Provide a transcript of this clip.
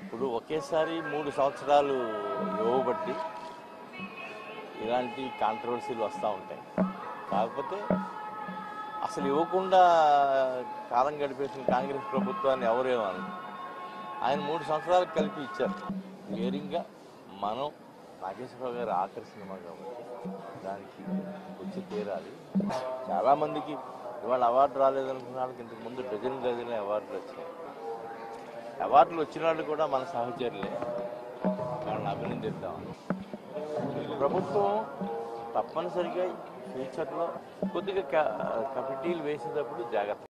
ఇప్పుడు ఒకేసారి మూడు సంవత్సరాలు ఇవ్వబట్టి ఇలాంటి కాంట్రవర్సీలు వస్తూ ఉంటాయి కాకపోతే అసలు ఇవ్వకుండా కాలం గడిపేసిన కాంగ్రెస్ ప్రభుత్వాన్ని ఎవరేమని ఆయన మూడు సంవత్సరాలు కలిపి ఇచ్చారు క్లియరింగ్గా మనం నాగేశ్వరరావు గారి ఆఖరి సినిమా కాబట్టి దానికి వచ్చి తీరాలి చాలామందికి ఇవాళ అవార్డు రాలేదనుకున్న వాళ్ళకి ఇంతకు ముందు డజన్ డజన్ అవార్డులు వచ్చాయి అవార్డులు వచ్చిన వాళ్ళు కూడా మన సహచరులే వాళ్ళని అభినందిద్దాం ప్రభుత్వం తప్పనిసరిగా ఫ్యూచర్లో కొద్దిగా క- కమిటీలు వేసేటప్పుడు జాగ్రత్త